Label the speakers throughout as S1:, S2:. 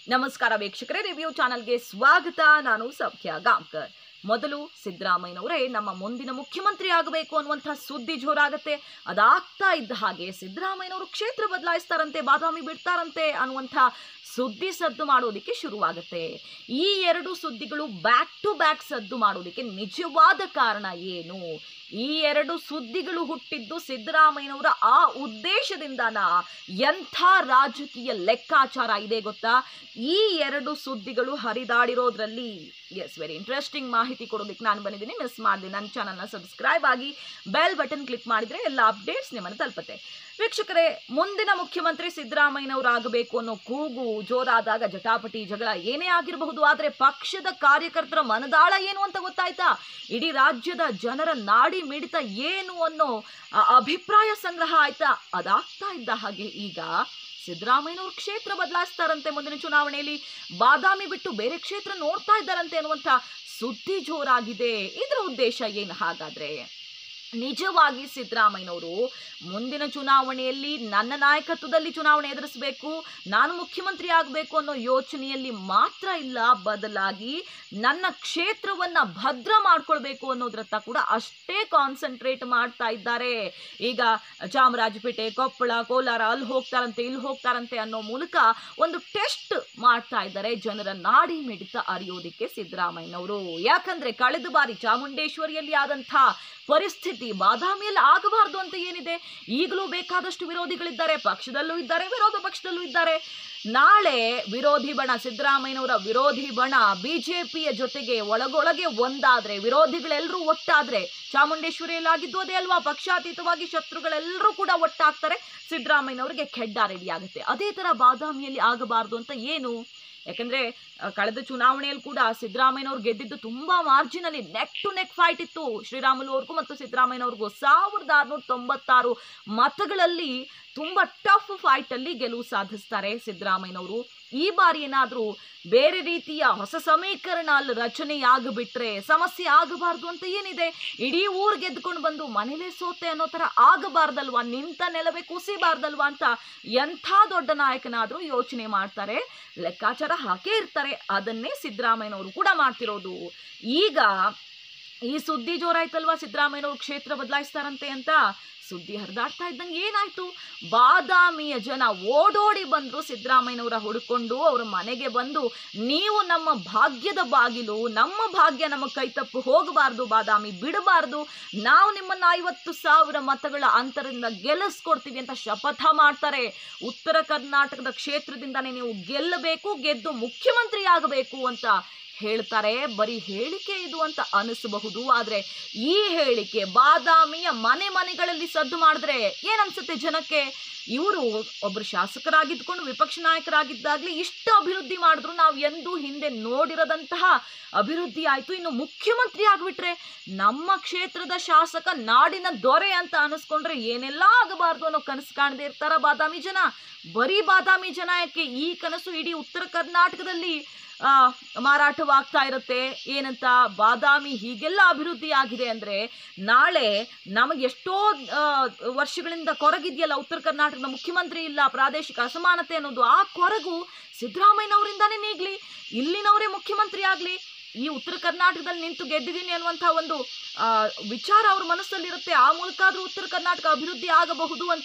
S1: ನಮಸ್ಕಾರ ವೀಕ್ಷಕರೇ ರಿವ್ಯೂ ಚಾನಲ್ಗೆ ಸ್ವಾಗತ ನಾನು ಸೌಖ್ಯ ಗಾಂಕರ್ ಮೊದಲು ಸಿದ್ದರಾಮಯ್ಯನವರೇ ನಮ್ಮ ಮುಂದಿನ ಮುಖ್ಯಮಂತ್ರಿ ಆಗಬೇಕು ಅನ್ನುವಂಥ ಸುದ್ದಿ ಜೋರಾಗತ್ತೆ ಅದಾಗ್ತಾ ಇದ್ದ ಹಾಗೆ ಸಿದ್ದರಾಮಯ್ಯನವರು ಕ್ಷೇತ್ರ ಬದಲಾಯಿಸ್ತಾರಂತೆ ಬಾದಾಮಿ ಬಿಡ್ತಾರಂತೆ ಅನ್ನುವಂಥ ಸುದ್ದಿ ಸದ್ದು ಮಾಡೋದಕ್ಕೆ ಶುರುವಾಗುತ್ತೆ ಈ ಎರಡು ಸುದ್ದಿಗಳು ಬ್ಯಾಕ್ ಟು ಬ್ಯಾಕ್ ಸದ್ದು ಮಾಡೋದಕ್ಕೆ ನಿಜವಾದ ಕಾರಣ ಏನು ಈ ಎರಡು ಸುದ್ದಿಗಳು ಹುಟ್ಟಿದ್ದು ಸಿದ್ದರಾಮಯ್ಯನವರ ಆ ಉದ್ದೇಶದಿಂದನ ಎಂಥ ರಾಜಕೀಯ ಲೆಕ್ಕಾಚಾರ ಇದೆ ಗೊತ್ತಾ ಈ ಎರಡು ಸುದ್ದಿಗಳು ಹರಿದಾಡಿರೋದ್ರಲ್ಲಿ ಎಸ್ ವೆರಿ ಇಂಟ್ರೆಸ್ಟಿಂಗ್ ಮಾಹಿತಿ ಕೊಡೋದಕ್ಕೆ ನಾನು ಬಂದಿದ್ದೀನಿ ಮಿಸ್ ಮಾಡಿದೆ ನನ್ನ ಚಾನಲ್ನ ಸಬ್ಸ್ಕ್ರೈಬ್ ಆಗಿ ಬೆಲ್ ಬಟನ್ ಕ್ಲಿಕ್ ಮಾಡಿದರೆ ಎಲ್ಲ ಅಪ್ಡೇಟ್ಸ್ ನಿಮ್ಮನ್ನು ತಲುಪುತ್ತೆ ವೀಕ್ಷಕರೇ ಮುಂದಿನ ಮುಖ್ಯಮಂತ್ರಿ ಸಿದ್ದರಾಮಯ್ಯನವರಾಗಬೇಕು ಅನ್ನೋ ಕೂಗು ಜೋರಾದಾಗ ಜಟಾಪಟಿ ಜಗಳ ಏನೇ ಆಗಿರಬಹುದು ಆದರೆ ಪಕ್ಷದ ಕಾರ್ಯಕರ್ತರ ಮನದಾಳ ಏನು ಅಂತ ಗೊತ್ತಾಯ್ತಾ ಇಡೀ ರಾಜ್ಯದ ಜನರ ನಾಡಿ ಮಿಡಿತ ಏನು ಅನ್ನೋ ಆ, ಅಭಿಪ್ರಾಯ ಸಂಗ್ರಹ ಆಯ್ತಾ ಅದಾಗ್ತಾ ಇದ್ದ ಹಾಗೆ ಈಗ ಸಿದ್ದರಾಮಯ್ಯನವರು ಕ್ಷೇತ್ರ ಬದಲಾಯಿಸ್ತಾರಂತೆ ಮುಂದಿನ ಚುನಾವಣೆಯಲ್ಲಿ ಬಾದಾಮಿ ಬಿಟ್ಟು ಬೇರೆ ಕ್ಷೇತ್ರ ನೋಡ್ತಾ ಇದ್ದಾರಂತೆ ಅನ್ನುವಂಥ ಸುದ್ದಿ ಜೋರಾಗಿದೆ ಇದರ ಉದ್ದೇಶ ಏನು ಹಾಗಾದ್ರೆ ನಿಜವಾಗಿ ಸಿದ್ದರಾಮಯ್ಯನವರು ಮುಂದಿನ ಚುನಾವಣೆಯಲ್ಲಿ ನನ್ನ ನಾಯಕತ್ವದಲ್ಲಿ ಚುನಾವಣೆ ಎದುರಿಸಬೇಕು ನಾನು ಮುಖ್ಯಮಂತ್ರಿ ಆಗಬೇಕು ಅನ್ನೋ ಯೋಚನೆಯಲ್ಲಿ ಮಾತ್ರ ಇಲ್ಲ ಬದಲಾಗಿ ನನ್ನ ಕ್ಷೇತ್ರವನ್ನ ಭದ್ರ ಮಾಡ್ಕೊಳ್ಬೇಕು ಅನ್ನೋದ್ರತ್ತ ಕೂಡ ಅಷ್ಟೇ ಕಾನ್ಸಂಟ್ರೇಟ್ ಮಾಡ್ತಾ ಇದ್ದಾರೆ ಈಗ ಚಾಮರಾಜಪೇಟೆ ಕೊಪ್ಪಳ ಕೋಲಾರ ಅಲ್ಲಿ ಹೋಗ್ತಾರಂತೆ ಇಲ್ಲಿ ಹೋಗ್ತಾರಂತೆ ಅನ್ನೋ ಮೂಲಕ ಒಂದು ಟೆಸ್ಟ್ ಮಾಡ್ತಾ ಇದ್ದಾರೆ ಜನರ ನಾಡಿ ಮಿಡಿತ ಅರಿಯೋದಿಕ್ಕೆ ಸಿದ್ದರಾಮಯ್ಯನವರು ಯಾಕಂದ್ರೆ ಕಳೆದ ಬಾರಿ ಚಾಮುಂಡೇಶ್ವರಿಯಲ್ಲಿ ಆದಂಥ ಪರಿಸ್ಥಿತಿ ಬಾದಾಮಿಯಲ್ಲಿ ಆಗಬಾರ್ದು ಅಂತ ಏನಿದೆ ಈಗಲೂ ಬೇಕಾದಷ್ಟು ವಿರೋಧಿಗಳಿದ್ದಾರೆ ಪಕ್ಷದಲ್ಲೂ ಇದ್ದಾರೆ ವಿರೋಧ ಪಕ್ಷದಲ್ಲೂ ಇದ್ದಾರೆ ನಾಳೆ ವಿರೋಧಿ ಬಣ ಸಿದ್ದರಾಮಯ್ಯನವರ ವಿರೋಧಿ ಬಣ ಬಿಜೆಪಿಯ ಜೊತೆಗೆ ಒಳಗೊಳಗೆ ಒಂದಾದ್ರೆ ವಿರೋಧಿಗಳೆಲ್ಲರೂ ಒಟ್ಟಾದ್ರೆ ಚಾಮುಂಡೇಶ್ವರಿಯಲ್ಲಿ ಆಗಿದ್ದು ಅದೇ ಅಲ್ವಾ ಪಕ್ಷಾತೀತವಾಗಿ ಶತ್ರುಗಳೆಲ್ಲರೂ ಕೂಡ ಒಟ್ಟಾಗ್ತಾರೆ ಸಿದ್ದರಾಮಯ್ಯನವರಿಗೆ ಖೆಡ್ಡ ರೆಡಿ ಆಗುತ್ತೆ ಅದೇ ತರ ಬಾದಾಮಿಯಲ್ಲಿ ಆಗಬಾರ್ದು ಅಂತ ಏನು ಯಾಕಂದ್ರೆ ಆ, ಕಳೆದ ಚುನಾವಣೆಯಲ್ಲಿ ಕೂಡ ಸಿದ್ದರಾಮಯ್ಯನವ್ರು ಗೆದ್ದಿದ್ದು ತುಂಬಾ ಮಾರ್ಜಿನಲ್ಲಿ ನೆಕ್ ಟು ನೆಕ್ ಫೈಟ್ ಇತ್ತು ಶ್ರೀರಾಮುಲು ಅವ್ರಿಗೂ ಮತ್ತು ಸಿದ್ದರಾಮಯ್ಯನವ್ರಿಗೂ ಸಾವಿರದ ಆರುನೂರ ತೊಂಬತ್ತಾರು ಮತಗಳಲ್ಲಿ ತುಂಬಾ ಟಫ್ ಫೈಟ್ ಅಲ್ಲಿ ಗೆಲುವು ಸಾಧಿಸ್ತಾರೆ ಸಿದ್ದರಾಮಯ್ಯನವರು ಈ ಬಾರಿ ಏನಾದ್ರೂ ಬೇರೆ ರೀತಿಯ ಹೊಸ ಸಮೀಕರಣ ಅಲ್ಲಿ ರಚನೆಯಾಗ್ಬಿಟ್ರೆ ಸಮಸ್ಯೆ ಆಗಬಾರ್ದು ಅಂತ ಏನಿದೆ ಇಡೀ ಊರ್ ಗೆದ್ಕೊಂಡು ಬಂದು ಮನೇಲೆ ಸೋತೆ ಅನ್ನೋ ತರ ಆಗಬಾರ್ದಲ್ವಾ ನಿಂತ ನೆಲವೇ ಕುಸಿಬಾರ್ದಲ್ವಾ ಅಂತ ಎಂಥ ದೊಡ್ಡ ನಾಯಕನಾದ್ರೂ ಯೋಚನೆ ಮಾಡ್ತಾರೆ ಲೆಕ್ಕಾಚಾರ ಹಾಕೇ ಇರ್ತಾರೆ ಅದನ್ನೇ ಸಿದ್ದರಾಮಯ್ಯನವರು ಕೂಡ ಮಾಡ್ತಿರೋದು ಈಗ ಈ ಸುದ್ದಿ ಜೋರಾಯ್ತಲ್ವಾ ಸಿದ್ದರಾಮಯ್ಯನವರು ಕ್ಷೇತ್ರ ಬದಲಾಯಿಸ್ತಾರಂತೆ ಅಂತ ಸುದ್ದಿ ಹರಿದಾಡ್ತಾ ಇದ್ದಂಗೆ ಏನಾಯ್ತು ಬಾದಾಮಿಯ ಜನ ಓಡೋಡಿ ಬಂದ್ರು ಸಿದ್ದರಾಮಯ್ಯನವರ ಹುಡುಕೊಂಡು ಅವ್ರ ಮನೆಗೆ ಬಂದು ನೀವು ನಮ್ಮ ಭಾಗ್ಯದ ಬಾಗಿಲು ನಮ್ಮ ಭಾಗ್ಯ ನಮ್ಮ ಕೈ ತಪ್ಪು ಹೋಗಬಾರ್ದು ಬಾದಾಮಿ ಬಿಡಬಾರ್ದು ನಾವು ನಿಮ್ಮನ್ನ ಐವತ್ತು ಸಾವಿರ ಮತಗಳ ಅಂತರದಿಂದ ಗೆಲ್ಲಿಸ್ಕೊಡ್ತೀವಿ ಅಂತ ಶಪಥ ಮಾಡ್ತಾರೆ ಉತ್ತರ ಕರ್ನಾಟಕದ ಕ್ಷೇತ್ರದಿಂದಾನೇ ನೀವು ಗೆಲ್ಲಬೇಕು ಗೆದ್ದು ಮುಖ್ಯಮಂತ್ರಿ ಆಗಬೇಕು ಅಂತ ಹೇಳ್ತಾರೆ ಬರೀ ಹೇಳಿಕೆ ಇದು ಅಂತ ಅನಿಸಬಹುದು ಆದ್ರೆ ಈ ಹೇಳಿಕೆ ಬಾದಾಮಿಯ ಮನೆ ಮನೆಗಳಲ್ಲಿ ಸದ್ದು ಮಾಡಿದ್ರೆ ಏನನ್ಸುತ್ತೆ ಜನಕ್ಕೆ ಇವರು ಒಬ್ರು ಶಾಸಕರಾಗಿದ್ಕೊಂಡು ವಿಪಕ್ಷ ನಾಯಕರಾಗಿದ್ದಾಗ್ಲಿ ಇಷ್ಟು ಅಭಿವೃದ್ಧಿ ಮಾಡಿದ್ರು ನಾವು ಎಂದೂ ಹಿಂದೆ ನೋಡಿರದಂತಹ ಅಭಿವೃದ್ಧಿ ಆಯ್ತು ಇನ್ನು ಮುಖ್ಯಮಂತ್ರಿ ಆಗ್ಬಿಟ್ರೆ ನಮ್ಮ ಕ್ಷೇತ್ರದ ಶಾಸಕ ನಾಡಿನ ದೊರೆ ಅಂತ ಅನಿಸ್ಕೊಂಡ್ರೆ ಏನೆಲ್ಲ ಆಗಬಾರ್ದು ಅನ್ನೋ ಕನಸು ಕಾಣದೇ ಇರ್ತಾರ ಬಾದಾಮಿ ಜನ ಬರೀ ಬಾದಾಮಿ ಜನ ಯಾಕೆ ಈ ಕನಸು ಇಡೀ ಉತ್ತರ ಕರ್ನಾಟಕದಲ್ಲಿ ಆ, ಮಾರಾಟವಾಗ್ತಾ ಇರುತ್ತೆ ಏನಂತ ಬಾದಾಮಿ ಹೀಗೆಲ್ಲ ಅಭಿವೃದ್ಧಿ ಆಗಿದೆ ಅಂದ್ರೆ ನಾಳೆ ನಮಗೆ ಎಷ್ಟೋ ಆ, ವರ್ಷಗಳಿಂದ ಕೊರಗಿದೆಯಲ್ಲ ಉತ್ತರ ಕರ್ನಾಟಕದ ಮುಖ್ಯಮಂತ್ರಿ ಇಲ್ಲ ಪ್ರಾದೇಶಿಕ ಅಸಮಾನತೆ ಅನ್ನೋದು ಆ ಕೊರಗು ಸಿದ್ದರಾಮಯ್ಯನವರಿಂದಾನೇ ನೀಗ್ಲಿ ಇಲ್ಲಿನವರೇ ಮುಖ್ಯಮಂತ್ರಿ ಆಗಲಿ ಈ ಉತ್ತರ ಕರ್ನಾಟಕದಲ್ಲಿ ನಿಂತು ಗೆದ್ದಿದ್ದೀನಿ ಅನ್ನುವಂಥ ಒಂದು ಆ, ವಿಚಾರ ಅವ್ರ ಮನಸ್ಸಲ್ಲಿರುತ್ತೆ ಆ ಮೂಲಕ ಆದ್ರೂ ಉತ್ತರ ಕರ್ನಾಟಕ ಅಭಿವೃದ್ಧಿ ಆಗಬಹುದು ಅಂತ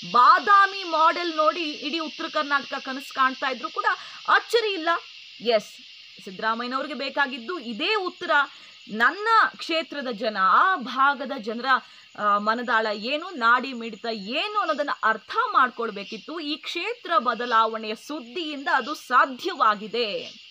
S1: ಬಾದಾಮಿ ಮಾಡೆಲ್ ನೋಡಿ ಇಡೀ ಉತ್ತರ ಕರ್ನಾಟಕ ಕನಸು ಕಾಣ್ತಾ ಇದ್ರು ಕೂಡ ಅಚ್ಚರಿ ಇಲ್ಲ ಎಸ್ ಸಿದ್ದರಾಮಯ್ಯನವ್ರಿಗೆ ಬೇಕಾಗಿದ್ದು ಇದೇ ಉತ್ತರ ನನ್ನ ಕ್ಷೇತ್ರದ ಜನ ಆ ಭಾಗದ ಜನರ ಆ, ಮನದಾಳ ಏನು ನಾಡಿ ಮಿಡಿತ ಏನು ಅನ್ನೋದನ್ನ ಅರ್ಥ ಮಾಡ್ಕೊಳ್ಬೇಕಿತ್ತು ಈ ಕ್ಷೇತ್ರ ಬದಲಾವಣೆಯ ಸುದ್ದಿಯಿಂದ ಅದು ಸಾಧ್ಯವಾಗಿದೆ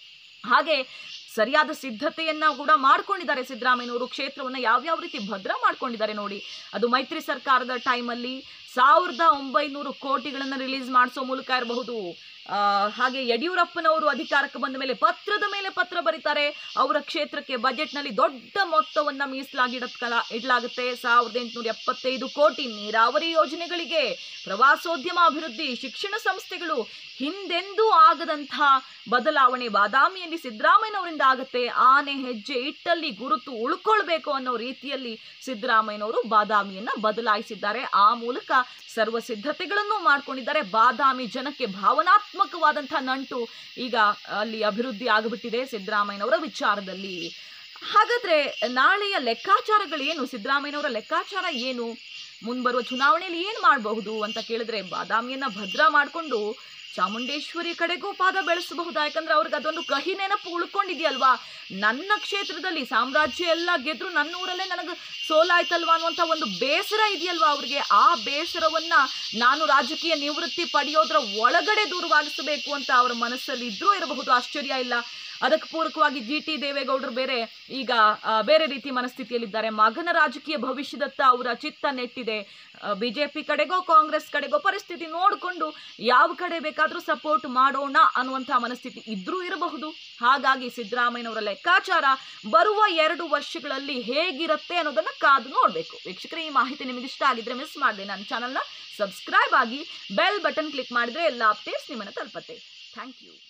S1: ಹಾಗೆ ಸರಿಯಾದ ಸಿದ್ಧತೆಯನ್ನ ಕೂಡ ಮಾಡ್ಕೊಂಡಿದ್ದಾರೆ ಸಿದ್ದರಾಮಯ್ಯನವರು ಕ್ಷೇತ್ರವನ್ನ ಯಾವ್ಯಾವ ರೀತಿ ಭದ್ರ ಮಾಡ್ಕೊಂಡಿದ್ದಾರೆ ನೋಡಿ ಅದು ಮೈತ್ರಿ ಸರ್ಕಾರದ ಟೈಮಲ್ಲಿ ಸಾವಿರದ ಒಂಬೈನೂರು ಕೋಟಿಗಳನ್ನ ರಿಲೀಸ್ ಮಾಡಿಸೋ ಮೂಲಕ ಇರಬಹುದು ಆ, ಹಾಗೆ ಯಡಿಯೂರಪ್ಪನವರು ಅಧಿಕಾರಕ್ಕೆ ಬಂದ ಮೇಲೆ ಪತ್ರದ ಮೇಲೆ ಪತ್ರ ಬರೀತಾರೆ ಅವರ ಕ್ಷೇತ್ರಕ್ಕೆ ಬಜೆಟ್ನಲ್ಲಿ ದೊಡ್ಡ ಮೊತ್ತವನ್ನ ಮೀಸಲಾಗಿಡತ್ಕಲ ಇಡಲಾಗುತ್ತೆ ಸಾವಿರದ ಎಂಟುನೂರ ಎಪ್ಪತ್ತೈದು ಕೋಟಿ ನೀರಾವರಿ ಯೋಜನೆಗಳಿಗೆ ಪ್ರವಾಸೋದ್ಯಮ ಅಭಿವೃದ್ಧಿ ಶಿಕ್ಷಣ ಸಂಸ್ಥೆಗಳು ಹಿಂದೆಂದೂ ಆಗದಂಥ ಬದಲಾವಣೆ ಬಾದಾಮಿಯಲ್ಲಿ ಸಿದ್ದರಾಮಯ್ಯನವರಿಂದ ಆಗತ್ತೆ ಆನೆ ಹೆಜ್ಜೆ ಇಟ್ಟಲ್ಲಿ ಗುರುತು ಉಳ್ಕೊಳ್ಬೇಕು ಅನ್ನೋ ರೀತಿಯಲ್ಲಿ ಸಿದ್ದರಾಮಯ್ಯನವರು ಬಾದಾಮಿಯನ್ನ ಬದಲಾಯಿಸಿದ್ದಾರೆ ಆ ಮೂಲಕ ಸರ್ವ ಸಿದ್ಧತೆಗಳನ್ನು ಮಾಡ್ಕೊಂಡಿದ್ದಾರೆ ಬಾದಾಮಿ ಜನಕ್ಕೆ ಭಾವನಾತ್ಮಕ ಭಾವನಾತ್ಮಕವಾದಂಥ ನಂಟು ಈಗ ಅಲ್ಲಿ ಅಭಿವೃದ್ಧಿ ಆಗಿಬಿಟ್ಟಿದೆ ಸಿದ್ದರಾಮಯ್ಯನವರ ವಿಚಾರದಲ್ಲಿ ಹಾಗಾದ್ರೆ ನಾಳೆಯ ಲೆಕ್ಕಾಚಾರಗಳೇನು ಸಿದ್ದರಾಮಯ್ಯನವರ ಲೆಕ್ಕಾಚಾರ ಏನು ಮುಂಬರುವ ಚುನಾವಣೆಯಲ್ಲಿ ಏನು ಮಾಡಬಹುದು ಅಂತ ಕೇಳಿದ್ರೆ ಬಾದಾಮಿಯನ್ನ ಭದ್ರ ಮಾಡಿಕೊಂಡು ಚಾಮುಂಡೇಶ್ವರಿ ಕಡೆಗೂ ಪಾದ ಬೆಳೆಸಬಹುದಾ ಯಾಕಂದ್ರೆ ಅವ್ರಿಗೆ ಅದೊಂದು ಕಹಿ ನೆನಪು ಉಳ್ಕೊಂಡಿದೆಯಲ್ವಾ ನನ್ನ ಕ್ಷೇತ್ರದಲ್ಲಿ ಸಾಮ್ರಾಜ್ಯ ಎಲ್ಲ ಗೆದ್ರು ನನ್ನ ಊರಲ್ಲೇ ನನಗೆ ಸೋಲಾಯ್ತಲ್ವಾ ಅನ್ನುವಂಥ ಒಂದು ಬೇಸರ ಇದೆಯಲ್ವಾ ಅವ್ರಿಗೆ ಆ ಬೇಸರವನ್ನ ನಾನು ರಾಜಕೀಯ ನಿವೃತ್ತಿ ಪಡೆಯೋದ್ರ ಒಳಗಡೆ ದೂರವಾಗಿಸಬೇಕು ಅಂತ ಅವರ ಮನಸ್ಸಲ್ಲಿ ಇದ್ರೂ ಇರಬಹುದು ಆಶ್ಚರ್ಯ ಇಲ್ಲ ಅದಕ್ಕೆ ಪೂರಕವಾಗಿ ಜಿ ಟಿ ದೇವೇಗೌಡರು ಬೇರೆ ಈಗ ಆ, ಬೇರೆ ರೀತಿ ಮನಸ್ಥಿತಿಯಲ್ಲಿದ್ದಾರೆ ಮಗನ ರಾಜಕೀಯ ಭವಿಷ್ಯದತ್ತ ಅವರ ಚಿತ್ತ ನೆಟ್ಟಿದೆ ಬಿಜೆಪಿ ಕಡೆಗೋ ಕಾಂಗ್ರೆಸ್ ಕಡೆಗೋ ಪರಿಸ್ಥಿತಿ ನೋಡಿಕೊಂಡು ಯಾವ ಕಡೆ ಬೇಕಾದರೂ ಸಪೋರ್ಟ್ ಮಾಡೋಣ ಅನ್ನುವಂಥ ಮನಸ್ಥಿತಿ ಇದ್ರೂ ಇರಬಹುದು ಹಾಗಾಗಿ ಸಿದ್ದರಾಮಯ್ಯನವರ ಲೆಕ್ಕಾಚಾರ ಬರುವ ಎರಡು ವರ್ಷಗಳಲ್ಲಿ ಹೇಗಿರುತ್ತೆ ಅನ್ನೋದನ್ನ ಕಾದು ನೋಡಬೇಕು ವೀಕ್ಷಕರೇ ಈ ಮಾಹಿತಿ ನಿಮಗೆ ಇಷ್ಟ ಆಗಿದ್ರೆ ಮಿಸ್ ಮಾಡದೆ ನನ್ನ ಚಾನಲ್ನ ಸಬ್ಸ್ಕ್ರೈಬ್ ಆಗಿ ಬೆಲ್ ಬಟನ್ ಕ್ಲಿಕ್ ಮಾಡಿದ್ರೆ ಎಲ್ಲ ಅಪ್ಡೇಟ್ಸ್ ನಿಮ್ಮನ್ನು ತಲುಪತ್ತೆ ಥ್ಯಾಂಕ್ ಯು